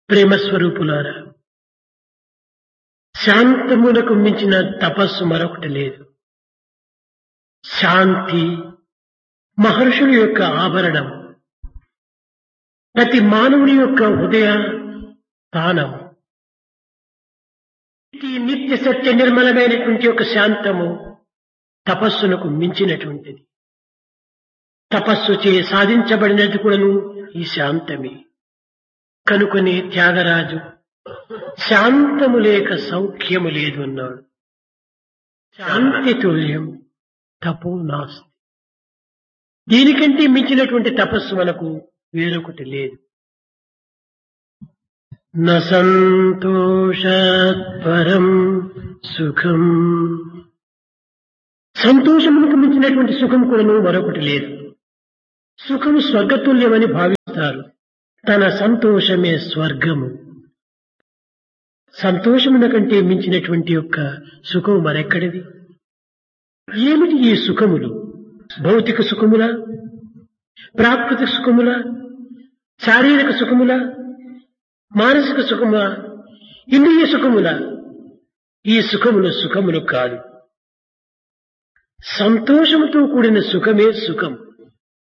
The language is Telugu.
ప్రేమ స్వరూపులారా శాంతమునకు మించిన తపస్సు మరొకటి లేదు శాంతి మహర్షుల యొక్క ఆభరణం ప్రతి మానవుని యొక్క హృదయ స్థానం ఈ నిత్య సత్య నిర్మలమైనటువంటి ఒక శాంతము తపస్సునకు మించినటువంటిది తపస్సు చే సాధించబడినది కూడాను ఈ శాంతమే కనుకొని త్యాగరాజు శాంతము లేక సౌఖ్యము లేదు అన్నాడు శాంతి తుల్యం తపో నాస్తి దీనికంటే మించినటువంటి తపస్సు మనకు వేరొకటి లేదు సంతోషపరం సుఖం సంతోషమునకు మించినటువంటి సుఖం కూడాను మరొకటి లేదు సుఖము స్వర్గతుల్యమని భావిస్తారు తన సంతోషమే స్వర్గము సంతోషమున కంటే మించినటువంటి యొక్క సుఖము మరెక్కడిది ఏమిటి ఈ సుఖములు భౌతిక సుఖముల ప్రాకృతిక సుఖముల శారీరక సుఖముల మానసిక సుఖముల ఇంద్రియ సుఖముల ఈ సుఖములు సుఖములు కాదు సంతోషముతో కూడిన సుఖమే సుఖం